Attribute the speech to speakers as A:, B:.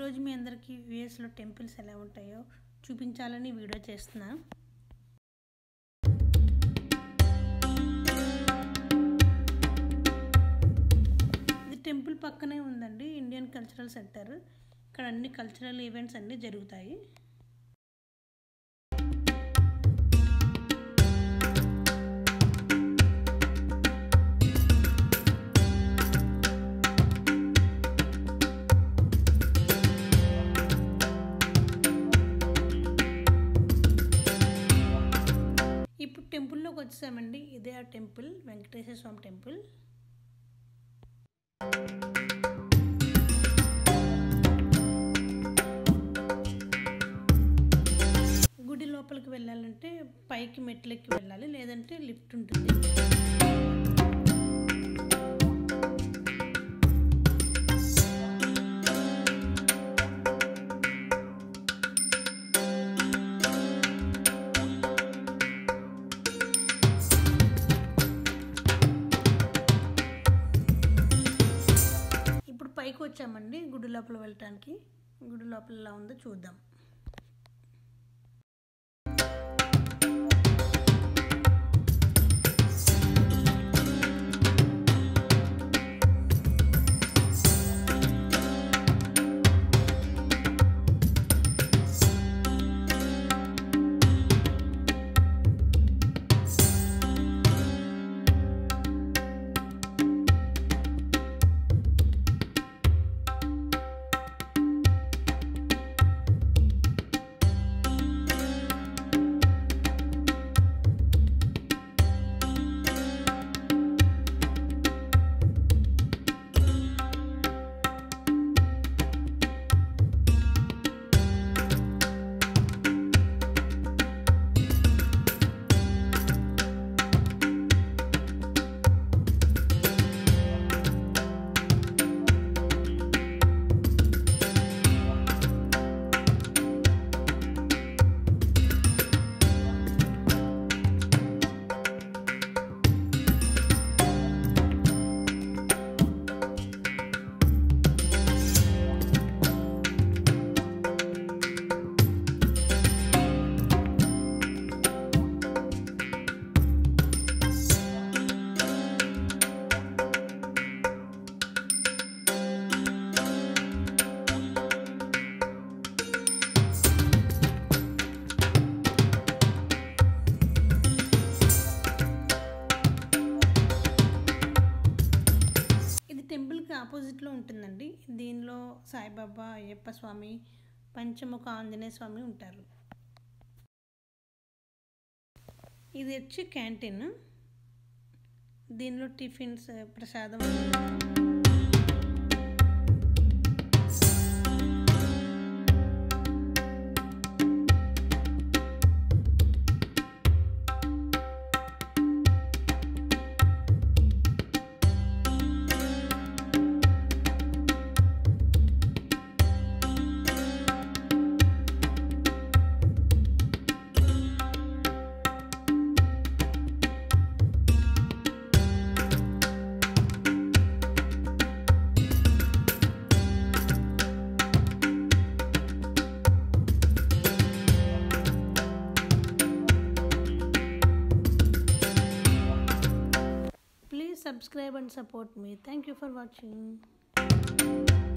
A: ఈరోజు మీ అందరికీ యూఎస్లో టెంపుల్స్ ఎలా ఉంటాయో చూపించాలని వీడియో చేస్తున్నాను ఇది టెంపుల్ పక్కనే ఉందండి ఇండియన్ కల్చరల్ సెంటర్ ఇక్కడ అన్ని కల్చరల్ ఈవెంట్స్ అన్నీ జరుగుతాయి ఇప్పుడు టెంపుల్లోకి వచ్చేసామండి ఇదే ఆ టెంపుల్ వెంకటేశ్వర స్వామి టెంపుల్ గుడి లోపలికి వెళ్ళాలంటే పైకి మెట్లెక్కి వెళ్ళాలి లేదంటే లిఫ్ట్ ఉంటుంది ఇప్పుడు పైకి వచ్చామండి గుడి లోపల వెళ్ళటానికి గుడి లోపల ఎలా ఉందో చూద్దాం ఇది టెంపుల్కి ఆపోజిట్లో ఉంటుందండి దీనిలో సాయిబాబా అయ్యప్ప స్వామి పంచముఖ ఆంజనేయ స్వామి ఉంటారు ఇది వచ్చి క్యాంటీన్ దీనిలో టిఫిన్స్ ప్రసాదం Please subscribe and support me. Thank you for watching.